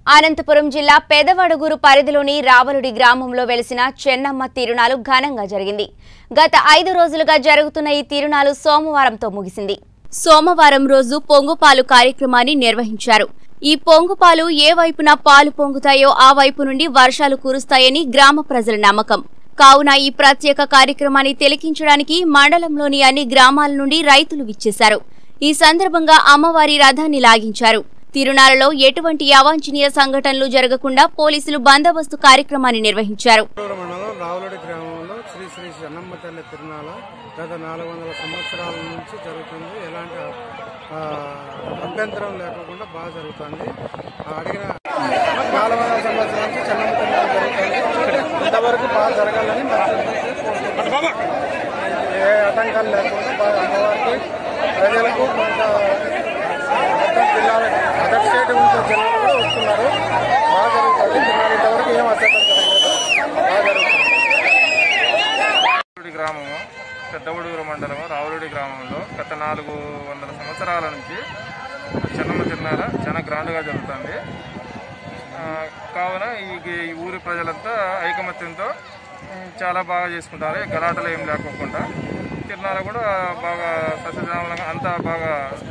అనంతపురం జిల్లా పెదవడుగురు పరిధిలోని రావలుడి గ్రామంలో వెలిసిన చెన్నమ్మ తిరునాలు ఘనంగా జరిగింది గత ఐదు రోజులుగా జరుగుతున్న ఈ తిరునాలు సోమవారంతో ముగిసింది సోమవారం రోజు పొంగుపాలు కార్యక్రమాన్ని నిర్వహించారు ఈ పొంగుపాలు ఏ వైపున పాలు పొంగుతాయో ఆ వైపు నుండి వర్షాలు కురుస్తాయని గ్రామ ప్రజల నమ్మకం కావున ఈ ప్రత్యేక కార్యక్రమాన్ని తిలకించడానికి మండలంలోని అన్ని గ్రామాల నుండి రైతులు విచ్చేశారు ఈ సందర్భంగా అమ్మవారి రథాన్ని లాగించారు తిరునాలలో ఎటువంటి అవాంఛనీయ సంఘటనలు జరగకుండా పోలీసులు బందోబస్తు కార్యక్రమాన్ని నిర్వహించారు చిత్తూరు మండలం రావులడి గ్రామంలో శ్రీ శ్రీ చెన్నమ్మ తల్లి తిరునాళ గత నాలుగు వందల సంవత్సరాల నుంచి జరుగుతుంది ఎలాంటి ఆ, అభ్యంతరం లేకుండా బాగా జరుగుతుంది ఆ, అడిగిన నాలుగు వందల సంవత్సరాల నుంచి చెన్నమ్మ తిరునాళ జరుగుతుంది ఇంతవరకు బాగా జరగాలని మరి ఏ ఆటంకాలు లేకుండా బాగా అమ్మవారికి ప్రజలకు కొంత మొత్తం జిల్లాల అదర్ స్టేట్ నుంచి జనాలు కూడా వస్తున్నారు బాగా జరుగుతుంది తిరునాళ ఇంతవరకు ఏం అసెంట్ జరగలేదు బాగా జరుగుతుంది రావులూడి గ్రామము పెద్దవడూరు మండలము రావులూడి గ్రామంలో గత నాలుగు వందల సంవత్సరాల నుంచి చెన్నమ్మ తిరునాల చాలా గ్రాండ్గా జరుగుతుంది ఆ, కావున ఈ ఈ ఊరి ప్రజలంతా ఐకమత్యంతో ఉమ్, చాలా బాగా చేసుకుంటారు ఏ గలాటలు ఏం లేకోకుండా తిరునాల కూడా బాగా సస్యశ్యామలంగా అంతా బాగా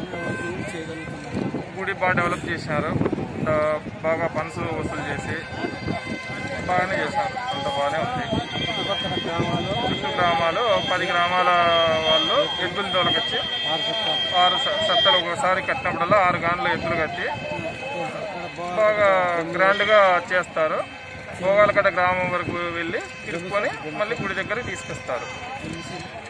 గుడి బాగా డెవలప్ చేసినారు ఆ, బాగా ఫండ్స్ వసూలు చేసి బాగానే చేశారు అంత బాగానే ఉంది చుట్టుపక్కల గ్రామాలు చుట్టూ గ్రామాలు పది గ్రామాల వాళ్ళు ఎద్దుల తోలకొచ్చి ఆరు స- సత్తలు ఒకసారి కట్టినప్పుడల్లా ఆరు గాన్లు ఎద్దులు కట్టి బాగా గ్రాండ్గా చేస్తారు భోగాలకట్ట గ్రామం వరకు వెళ్ళి తిరుక్కొని మళ్ళీ గుడి దగ్గరికి తీసుకొస్తారు